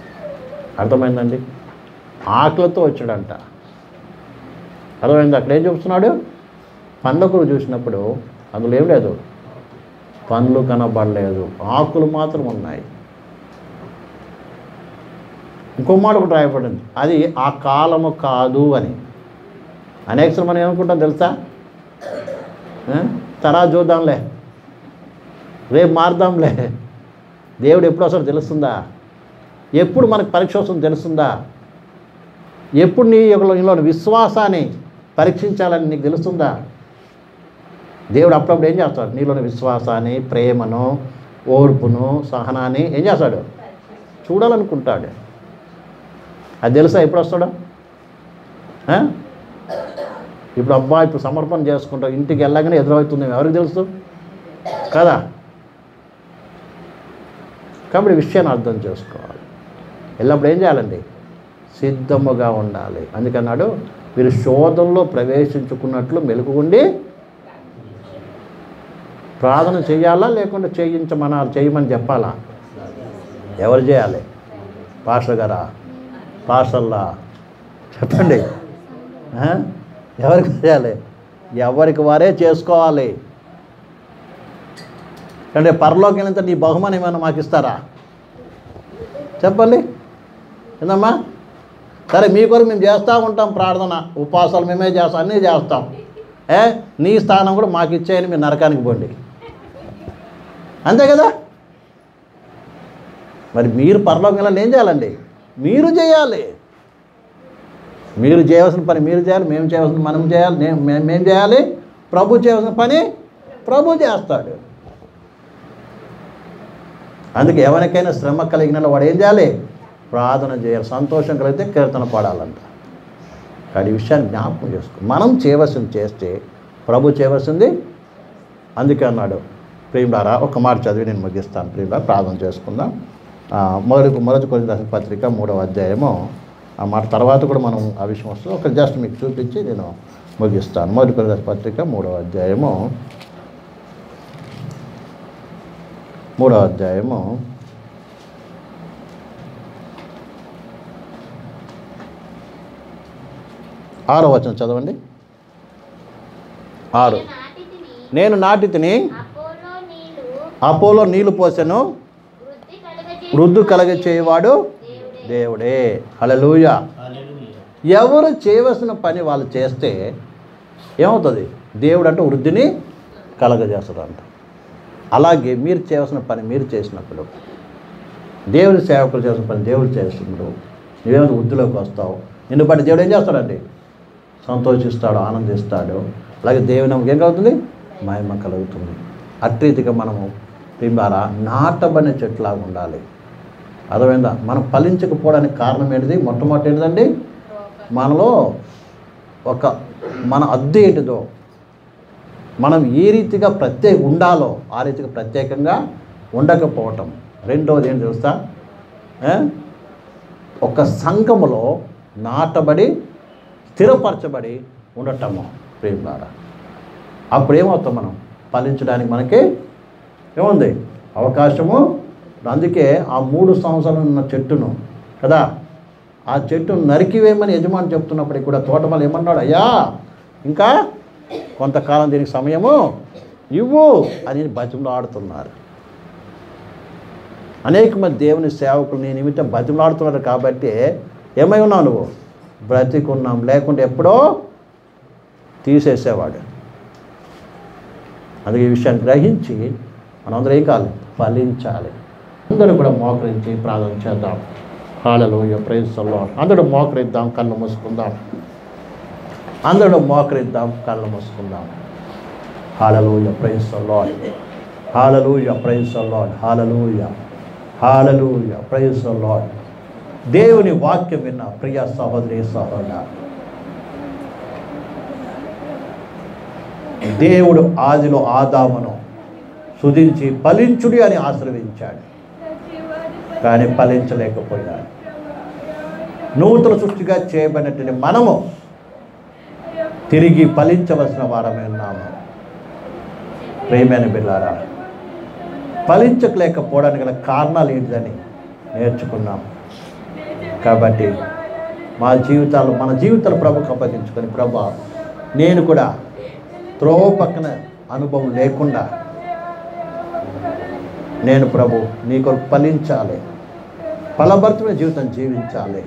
అర్థమైందండి ఆకలితో వచ్చాడంట అర్థమైంది అక్కడ ఏం చూస్తున్నాడు పండ్లకు చూసినప్పుడు అందులో ఏం లేదు పండ్లు కనబడలేదు ఆకులు మాత్రం ఉన్నాయి ఇంకో మాట ఒకటి రాయబడింది అది ఆ కాలము కాదు అని అనేక మనం ఏమనుకుంటాం తెలుసా ఆ? తరా చూద్దాంలే రేపు మారుదాంలే దేవుడు ఎప్పుడు వస్తాడో తెలుస్తుందా ఎప్పుడు మనకు పరీక్ష వస్తుందో తెలుస్తుందా ఎప్పుడు నీ యొక్క నీలో విశ్వాసాన్ని పరీక్షించాలని నీకు తెలుస్తుందా దేవుడు అప్పుడప్పుడు ఏం చేస్తాడు నీలోని విశ్వాసాన్ని ప్రేమను ఓర్పును సహనాన్ని ఏం చేస్తాడు చూడాలనుకుంటాడు అది తెలుసా ఎప్పుడు వస్తాడు ఆ? ఇప్పుడు అబ్బా ఇప్పుడు సమర్పణ చేసుకుంటావు ఇంటికి వెళ్ళగానే ఎదురవుతుంది ఎవరికి తెలుసు కదా కాబట్టి ఈ విషయాన్ని అర్థం చేసుకోవాలి ఎల్లప్పుడు ఏం చేయాలండి సిద్ధముగా ఉండాలి అందుకన్నాడు మీరు శోధంలో ప్రవేశించుకున్నట్లు మెలుగుండి ప్రార్థన చేయాలా లేకుంటే చేయించమనాలి చేయమని చెప్పాలా ఎవరు చేయాలి పాస్టర్ గారా పాస్టర్లా చెప్పండి ఆ? ఎవరికి చేయాలి ఎవరికి వారే చేసుకోవాలి అంటే పరలోకి వెళ్ళినంత నీ బహుమానం ఏమైనా మాకు ఇస్తారా చెప్పండి ఏందమ్మా సరే మీ కొరకు మేము చేస్తూ ఉంటాం ప్రార్థన ఉపవాసాలు మేమే చేస్తాం అన్నీ చేస్తాం ఏ నీ స్థానం కూడా మాకు ఇచ్చేయని మీరు నరకానికి పోండి అంతే కదా మరి మీరు పరలోకం వెళ్ళాలి ఏం చేయాలండి మీరు చేయాలి మీరు చేయవలసిన పని మీరు చేయాలి మేము చేయవలసిన మనం చేయాలి నేను మేము మేము చేయాలి ప్రభు చేయవలసిన పని ప్రభు చేస్తాడు అందుకే ఎవరికైనా శ్రమ కలిగిన వాడు ఏం చేయాలి ప్రార్థన చేయాలి సంతోషం కలిగితే కీర్తన పాడాలంట కానీ ఈ విషయాన్ని జ్ఞాపకం చేసుకో మనం చేయవలసింది చేస్తే ప్రభు చేయవలసింది అందుకే అన్నాడు ప్రేమలారా ఒక మాట చదివి నేను ముగిస్తాను ప్రేమలారా ప్రార్థన చేసుకుందాం ఆ, మొదటి మొదటి కొన్ని దశ పత్రిక మూడవ అధ్యాయము ఆ మాట తర్వాత కూడా మనం ఆ విషయం వస్తుంది ఒక జస్ట్ మీకు చూపించి నేను ముగిస్తాను మొదటి కొన్ని దశ పత్రిక మూడవ అధ్యాయము మూడవ అధ్యాయము ఆరో వచనం చదవండి ఆరు నేను నాటితిని, నేను నాటి తిని అపోలో నీళ్లు అపోలో నీళ్లు పోసెను వృద్ధి కలుగజేయువాడు వృద్ధు కలగ చేయవాడు దేవుడే. దేవుడే హల్లెలూయ ఎవరు చేయవలసిన పని వాళ్ళు చేస్తే ఏమవుతుంది దేవుడు అంటే వృద్ధిని కలగజేస్తాడంట అలాగే మీరు చేయవలసిన పని మీరు చేసినప్పుడు దేవుడి సేవకులు చేసిన పని దేవుడు చేస్తున్నప్పుడు నువ్వేమో వృద్ధిలోకి వస్తావు నిన్ను బట్టి దేవుడు ఏం చేస్తాడండి సంతోషిస్తాడు ఆనందిస్తాడు అలాగే దేవుని నమ్మకం ఏం కలుగుతుంది మహిమ కలుగుతుంది అట్రీతిగా మనము ద్వారా నాటబడిన చెట్లాగా ఉండాలి అర్థమైందా మనం ఫలించకపోవడానికి కారణం ఏంటిది మొట్టమొదటి ఏంటిదండి మనలో ఒక మన అద్దె ఏంటిదో మనం ఏ రీతిగా ప్రత్యేక ఉండాలో ఆ రీతిగా ప్రత్యేకంగా ఉండకపోవటం రెండవది ఏంటి తెలుస్తా ఏ? ఒక సంఘములో నాటబడి స్థిరపరచబడి ఉండటము ప్రేమలారా అప్పుడు ఏమవుతాం మనం ఫలించడానికి మనకి ఏముంది అవకాశము అందుకే ఆ మూడు సంవత్సరాలు ఉన్న చెట్టును కదా ఆ చెట్టును నరికివేయమని యజమాని చెప్తున్నప్పటికి కూడా తోటమాలి ఏమన్నాడు అయ్యా ఇంకా కొంతకాలం దీనికి సమయము ఇవ్వు అని బతిమలో ఆడుతున్నారు అనేక మంది దేవుని సేవకులు నీ నిమిత్తం బతిమలాడుతున్నారు కాబట్టి ఏమై ఉన్నావు నువ్వు బ్రతికున్నాం లేకుంటే ఎప్పుడో తీసేసేవాడు అందుకే ఈ విషయాన్ని గ్రహించి మనందరం ఏం కావాలి ఫలించాలి అందరూ కూడా మోకరించి ప్రార్థన చేద్దాం హాలలో ప్రేసల్లో అందరూ మోకరిద్దాం కళ్ళు మూసుకుందాం అందరూ మోకరిద్దాం కళ్ళు మూసుకుందాం hallelujah praise Lord hallelujah praise Lord hallelujah hallelujah praise lord దేవుని వాక్యం విన్న ప్రియ సహోదరి సహోదర దేవుడు ఆదిలో ఆదామును సుధించి ఫలించుడి అని ఆశ్రయించాడు కానీ ఫలించలేకపోయాడు నూతన సృష్టిగా చేయబడినటువంటి మనము తిరిగి ఫలించవలసిన వారమే ఉన్నాము ప్రేమైన బిల్లారా ఫలించలేకపోవడానికి గల కారణాలు ఏంటిదని నేర్చుకున్నాం కాబట్టి మా జీవితాలు మన జీవితాలు ప్రభుకు అప్పగించుకొని ప్రభా నేను కూడా త్రోవ పక్కన అనుభవం లేకుండా నేను ప్రభు నీ కొరకు ఫలించాలి ఫలభరితమైన జీవితం జీవించాలి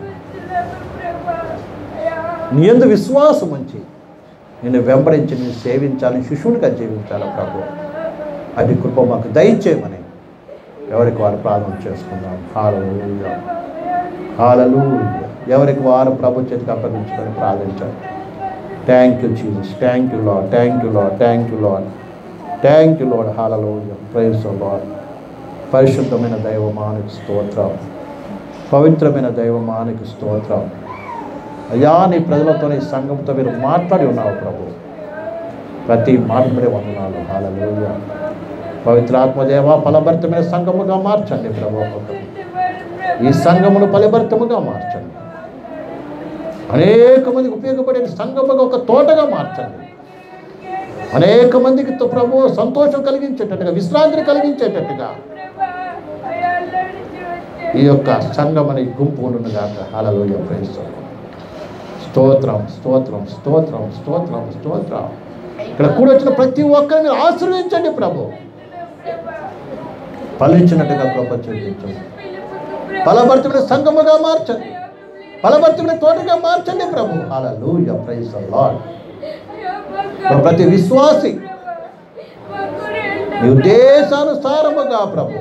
నీ ఎందు విశ్వాసం ఉంచి నేను వెంబడించి నేను సేవించాలి శిశువునిగా జీవించాలి ప్రభు అది కృప మాకు దయచేయమని ఎవరికి వారు ప్రార్థన చేసుకుందాం హాలూయ హాలూయ ఎవరికి వారు ప్రభు చేతికి అప్పగించుకొని ప్రార్థించాలి thank you Jesus thank you Lord thank you Lord thank you Lord thank you Lord hallelujah praise Lord పరిశుద్ధమైన దైవమానికి స్తోత్రం పవిత్రమైన దైవమానికి స్తోత్రం అయ్యా నీ ప్రజలతో నీ సంఘంతో మీరు మాట్లాడి ఉన్నావు ప్రభు ప్రతి మాట మీదే వందనాలు హాలూయ పవిత్ర ఆత్మదేవ ఫలభరితమైన సంఘముగా మార్చండి ప్రభు ఒక్కొక్కరిని. ఈ సంఘమును ఫలభరితముగా మార్చండి అనేక మందికి ఉపయోగపడే సంఘముగా ఒక తోటగా మార్చండి అనేక మందికి తో ప్రభు సంతోషం కలిగించేటట్టుగా విశ్రాంతిని కలిగించేటట్టుగా ఈ యొక్క సంఘం అనే గుంపు ఉండుగాక హాలలోయ ప్రేమిస్తాం స్తోత్రం స్తోత్రం స్తోత్రం స్తోత్రం స్తోత్రం ఇక్కడ కూడొచ్చిన ప్రతి ఒక్కరిని ఆశీర్వదించండి ప్రభు ఫలించినట్టుగా కృప చూపించండి ఫలభరితమైన సంఘముగా మార్చండి ఫలభరితమైన తోటగా మార్చండి ప్రభు హల్లెలూయా ప్రైజ్ ద లార్డ్ ప్రతి విశ్వాసి నీ ఉద్దేశానుసారముగా ప్రభు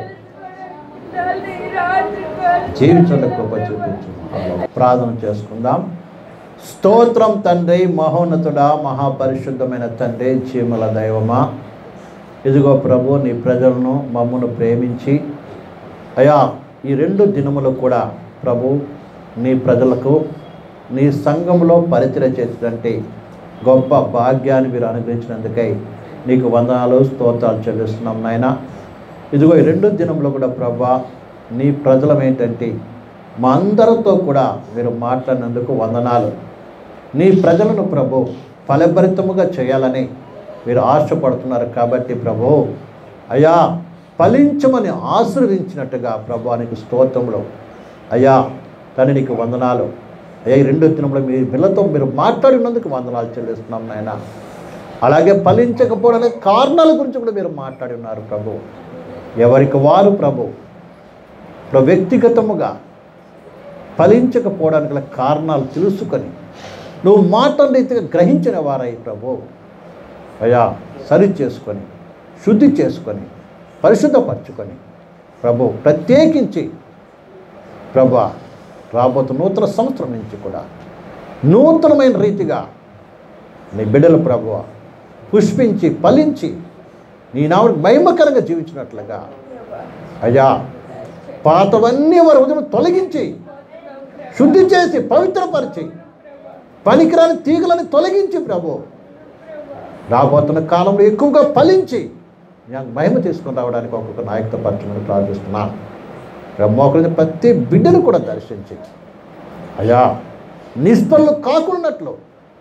జీవించండి కృప చూపించు ప్రార్థన చేసుకుందాం స్తోత్రం తండ్రి మహోన్నతుడా మహాపరిశుద్ధమైన తండ్రి చీమల దైవమా ఇదిగో ప్రభు నీ ప్రజలను మమ్మను ప్రేమించి అయా ఈ రెండు దినములు కూడా ప్రభు నీ ప్రజలకు నీ సంఘంలో పరిచయం చేసినటువంటి గొప్ప భాగ్యాన్ని మీరు అనుగ్రహించినందుకై నీకు వందనాలు స్తోత్రాలు చెల్లిస్తున్నాం నాయన ఇదిగో ఈ రెండు దినంలో కూడా ప్రభా నీ ప్రజలం ఏంటంటే మా అందరితో కూడా మీరు మాట్లాడినందుకు వందనాలు నీ ప్రజలను ప్రభు ఫలభరితముగా చేయాలని మీరు ఆశపడుతున్నారు కాబట్టి ప్రభు అయ్యా ఫలించమని ఆశీర్వదించినట్టుగా ప్రభానికి స్తోత్రంలో అయ్యా కానీ నీకు వందనాలు అయ్యా ఈ రెండు దినంలో మీ పిల్లలతో మీరు మాట్లాడినందుకు వందనాలు చెల్లిస్తున్నాం నాయన అలాగే ఫలించకపోవడానికి కారణాల గురించి కూడా మీరు మాట్లాడి ఉన్నారు ప్రభు ఎవరికి వారు ప్రభు ఇప్పుడు వ్యక్తిగతముగా ఫలించకపోవడానికి గల కారణాలు తెలుసుకొని నువ్వు మాట రీతిగా గ్రహించిన వారై ప్రభు అయ్యా సరి చేసుకొని శుద్ధి చేసుకొని పరిశుద్ధపరచుకొని ప్రభు ప్రత్యేకించి ప్రభు రాబోతున్న నూతన సంవత్సరం నుంచి కూడా నూతనమైన రీతిగా నీ బిడ్డలు ప్రభు పుష్పించి ఫలించి నీ నామకు మహిమకరంగా జీవించినట్లుగా అయ్యా పాతవన్నీ వారి ఉదయం తొలగించి శుద్ధి చేసి పవిత్రపరిచి పనికిరాని తీగలను తొలగించి ప్రభు రాబోతున్న కాలంలో ఎక్కువగా ఫలించి నేను మహిమ తీసుకుని రావడానికి ఒక్కొక్క నాయకత్వ పరచమని ప్రార్థిస్తున్నాను బ్రహ్మోకరి ప్రతి బిడ్డను కూడా దర్శించి అయ్యా నిష్ఫలు కాకున్నట్లు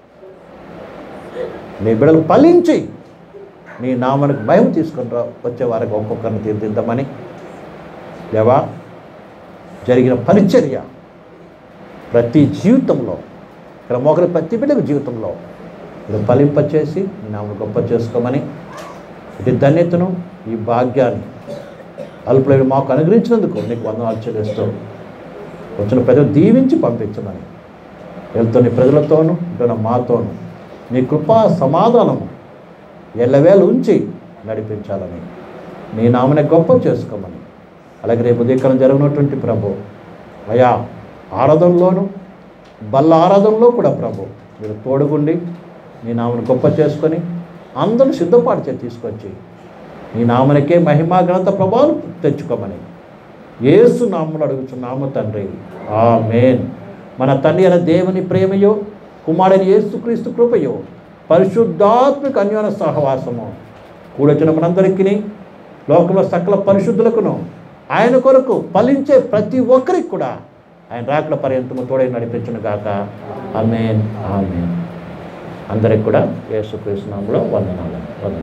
నీ బిడ్డలు ఫలించి నీ నామానికి భయం తీసుకుని రా వచ్చే వారికి ఒక్కొక్కరిని తీర్దిద్దామని దేవా జరిగిన పరిచర్య ప్రతి జీవితంలో ఇక్కడ మొగలి ప్రతి బిడ్డకు జీవితంలో ఇది ఫలింపచేసి నీ నామను గొప్ప చేసుకోమని ఇది ధన్యతను ఈ భాగ్యాన్ని అల్పులైన మాకు అనుగ్రహించినందుకు నీకు వందనాలు చెల్లిస్తూ వచ్చిన ప్రజలు దీవించి పంపించమని వెళ్తున్న ప్రజలతోనూ ఉంటున్న మాతోనూ నీ కృపా సమాధానము ఎల్లవేళ ఉంచి నడిపించాలని నీ నామని గొప్ప చేసుకోమని అలాగే రేపు ఉదయకాలం జరగనటువంటి ప్రభు అయా ఆరాధనలోను బల్ల ఆరాధనలో కూడా ప్రభు మీరు తోడుగుండి నీ నామను గొప్ప చేసుకొని అందరూ సిద్ధపాటు చేసి తీసుకొచ్చి నీ నామనికే మహిమా ఘనత ప్రభావం తెచ్చుకోమని ఏసు నామములు అడుగుచున్నాము తండ్రి ఆ మేన్ మన తండ్రి అయిన దేవుని ప్రేమయో కుమారుని యేసుక్రీస్తు కృపయో పరిశుద్ధాత్మిక అన్యోన సహవాసము కూడొచ్చిన మనందరికీ లోకంలో సకల పరిశుద్ధులకును ఆయన కొరకు ఫలించే ప్రతి ఒక్కరికి కూడా ఆయన రాకడ పర్యంతము తోడై నడిపించును గాక ఆమేన్ ఆమేన్ అందరికి కూడా యేసుక్రీస్తు నామములో వందనాలు వందనాలు